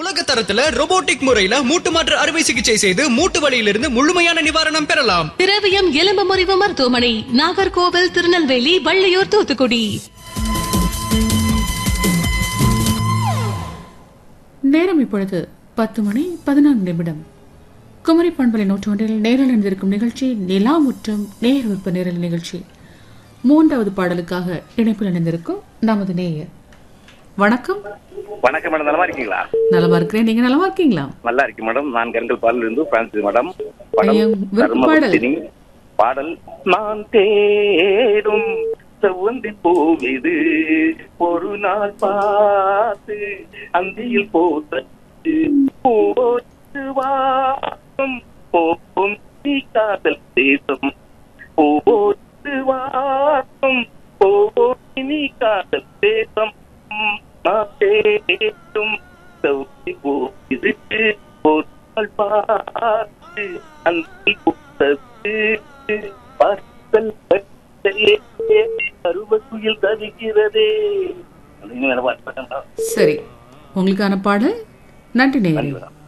உலக தரத்துல robotic முறையில மூட்டு மாற்று அறுவை சிகிச்சை செய்து மூட்டு வலியிலிருந்து முழுமையான நிவாரணம் பெறலாம் திரவியம் எலும்பு முறிவு மருத்துவமனை நாகர்கோவில் திருநெல்வேலி வள்ளியூர் தூத்துக்குடி நேரம் இப்பொழுது பத்து மணி பதினான்கு நிமிடம் குமரி பண்பலை நூற்றொன்றில் நேரில் இருந்திருக்கும் நிகழ்ச்சி நிலா முற்றம் நேர் விற்ப நேரல் நிகழ்ச்சி மூன்றாவது பாடலுக்காக இணைப்பில் இணைந்திருக்கும் நமது நேயர் வணக்கம் வணக்கம் மேடம் நலமா இருக்கீங்களா நலமா இருக்கிறேன் நீங்க நலமா இருக்கீங்களா நல்லா இருக்கு மேடம் நான் கருங்கல் பாலில் இருந்து பிரான்சிஸ் மேடம் ஐயா, விருப்ப பாடல். தர்மபுத்தினி. பாடல் நான் தேடும் செவ்வந்தி பூவிது ஒரு நாள் பார்த்து அந்தியில் போட்டு போட்டு வாசம் போகும் நீ காதல் தேசம் போட்டு வாசம் போகும் நீ காதல் தேசம் நான் தேடும் செவ்வந்தி பூவிது ஒரு நாள் பார்த்து அந்தியில் போட்டு வாசல் பட்டே பருவ குயில் தவிக்கிறதே அப்படின்னு மேல பாட்டு பாட்டா சரி உங்களுக்கான பாடல் நன்றி நேயர்